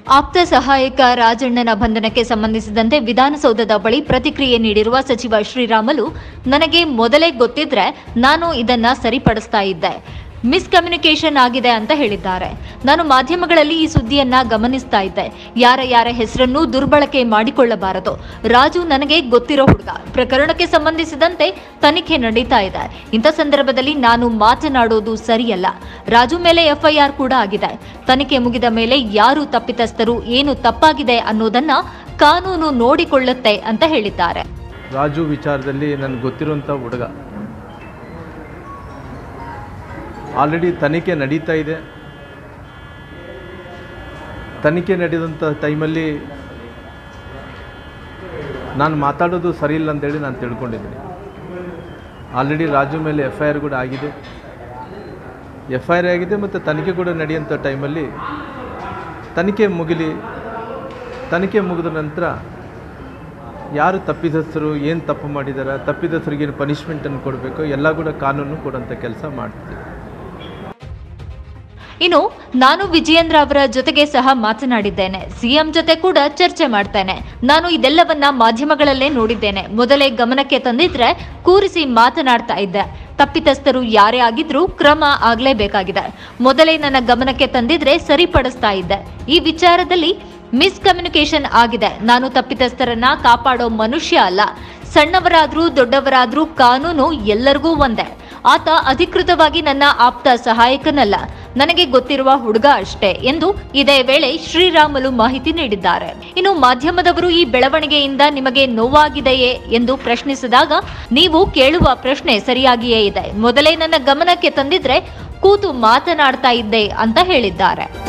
ಆಪ್ತ ಸಹಾಯಕ ರಾಜಣ್ಣನ ಬಂಧನಕ್ಕೆ ಸಂಬಂಧಿಸಿದಂತೆ ವಿಧಾನಸೌಧದ ಬಳಿ ಪ್ರತಿಕ್ರಿಯೆ ನೀಡಿರುವ ಸಚಿವ ಶ್ರೀರಾಮುಲು ನನಗೆ ಮೊದಲೇ ಗೊತ್ತಿದ್ರೆ ನಾನು ಇದನ್ನ ಸರಿಪಡಿಸ್ತಾ ಇದ್ದೆ ಮಿಸ್ಕಮ್ಯುನಿಕೇಶನ್ ಆಗಿದೆ ಅಂತ ಹೇಳಿದ್ದಾರೆ ನಾನು ಮಾಧ್ಯಮಗಳಲ್ಲಿ ಈ ಸುದ್ದಿಯನ್ನ ಗಮನಿಸ್ತಾ ಇದ್ದೆ ಯಾರ ಯಾರ ಹೆಸರನ್ನು ದುರ್ಬಳಕೆ ಮಾಡಿಕೊಳ್ಳಬಾರದು ರಾಜು ನನಗೆ ಗೊತ್ತಿರೋ ಹುಡುಗ ಪ್ರಕರಣಕ್ಕೆ ಸಂಬಂಧಿಸಿದಂತೆ ತನಿಖೆ ನಡೀತಾ ಇದೆ ಇಂಥ ಸಂದರ್ಭದಲ್ಲಿ ನಾನು ಮಾತನಾಡೋದು ಸರಿಯಲ್ಲ ರಾಜು ಮೇಲೆ ಎಫ್ಐಆರ್ ಕೂಡ ಆಗಿದೆ ತನಿಖೆ ಮುಗಿದ ಮೇಲೆ ಯಾರು ತಪ್ಪಿತಸ್ಥರು ಏನು ತಪ್ಪಾಗಿದೆ ಅನ್ನೋದನ್ನ ಕಾನೂನು ನೋಡಿಕೊಳ್ಳುತ್ತೆ ಅಂತ ಹೇಳಿದ್ದಾರೆ ರಾಜು ವಿಚಾರದಲ್ಲಿ ನನಗೆ ಗೊತ್ತಿರುವಂಥ ಹುಡುಗ ಆಲ್ರೆಡಿ ತನಿಖೆ ನಡೀತಾ ಇದೆ ತನಿಖೆ ನಡೆದಂಥ ಟೈಮಲ್ಲಿ ನಾನು ಮಾತಾಡೋದು ಸರಿ ಇಲ್ಲ ಅಂತೇಳಿ ನಾನು ತಿಳ್ಕೊಂಡಿದ್ದೀನಿ ಆಲ್ರೆಡಿ ರಾಜು ಮೇಲೆ ಎಫ್ ಐ ಆರ್ ಕೂಡ ಆಗಿದೆ ಎಫ್ ಐ ಆರ್ ಆಗಿದೆ ಮತ್ತು ತನಿಖೆ ಕೂಡ ನಡೆಯುವಂಥ ಟೈಮಲ್ಲಿ ತನಿಖೆ ಮುಗಿಲಿ ತನಿಖೆ ಮುಗಿದ ನಂತರ ಯಾರು ತಪ್ಪಿದಸ್ಥರು ಏನು ತಪ್ಪು ಮಾಡಿದ್ದಾರೆ ತಪ್ಪಿದಸ್ಥರಿಗೆ ಏನು ಪನಿಷ್ಮೆಂಟನ್ನು ಕೊಡಬೇಕು ಎಲ್ಲ ಕೂಡ ಕಾನೂನು ಕೊಡೋಂಥ ಕೆಲಸ ಮಾಡ್ತೀವಿ ಇನ್ನು ನಾನು ವಿಜಯೇಂದ್ರ ಅವರ ಜೊತೆಗೆ ಸಹ ಮಾತನಾಡಿದ್ದೇನೆ ಸಿಎಂ ಜೊತೆ ಕೂಡ ಚರ್ಚೆ ಮಾಡ್ತೇನೆ ನಾನು ಇದೆಲ್ಲವನ್ನ ಮಾಧ್ಯಮಗಳಲ್ಲೇ ನೋಡಿದ್ದೇನೆ ಮೊದಲೇ ಗಮನಕ್ಕೆ ತಂದಿದ್ರೆ ಕೂರಿಸಿ ಮಾತನಾಡ್ತಾ ಇದ್ದೆ ತಪ್ಪಿತಸ್ಥರು ಯಾರೇ ಆಗಿದ್ರೂ ಕ್ರಮ ಆಗ್ಲೇಬೇಕಾಗಿದೆ ಮೊದಲೇ ನನ್ನ ಗಮನಕ್ಕೆ ತಂದಿದ್ರೆ ಸರಿಪಡಿಸ್ತಾ ಇದ್ದೆ ಈ ವಿಚಾರದಲ್ಲಿ ಮಿಸ್ಕಮ್ಯುನಿಕೇಶನ್ ಆಗಿದೆ ನಾನು ತಪ್ಪಿತಸ್ಥರನ್ನ ಕಾಪಾಡೋ ಮನುಷ್ಯ ಅಲ್ಲ ಸಣ್ಣವರಾದ್ರೂ ದೊಡ್ಡವರಾದ್ರೂ ಕಾನೂನು ಎಲ್ಲರಿಗೂ ಒಂದೇ ಆತ ಅಧಿಕೃತವಾಗಿ ನನ್ನ ಆಪ್ತ ಸಹಾಯಕನಲ್ಲ ನನಗೆ ಗೊತ್ತಿರುವ ಹುಡುಗ ಅಷ್ಟೇ ಎಂದು ಇದೇ ವೇಳೆ ಶ್ರೀರಾಮುಲು ಮಾಹಿತಿ ನೀಡಿದ್ದಾರೆ ಇನ್ನು ಮಾಧ್ಯಮದವರು ಈ ಬೆಳವಣಿಗೆಯಿಂದ ನಿಮಗೆ ನೋವಾಗಿದೆಯೇ ಎಂದು ಪ್ರಶ್ನಿಸಿದಾಗ ನೀವು ಕೇಳುವ ಪ್ರಶ್ನೆ ಸರಿಯಾಗಿಯೇ ಇದೆ ಮೊದಲೇ ನನ್ನ ಗಮನಕ್ಕೆ ತಂದಿದ್ರೆ ಕೂತು ಮಾತನಾಡ್ತಾ ಇದ್ದೆ ಅಂತ ಹೇಳಿದ್ದಾರೆ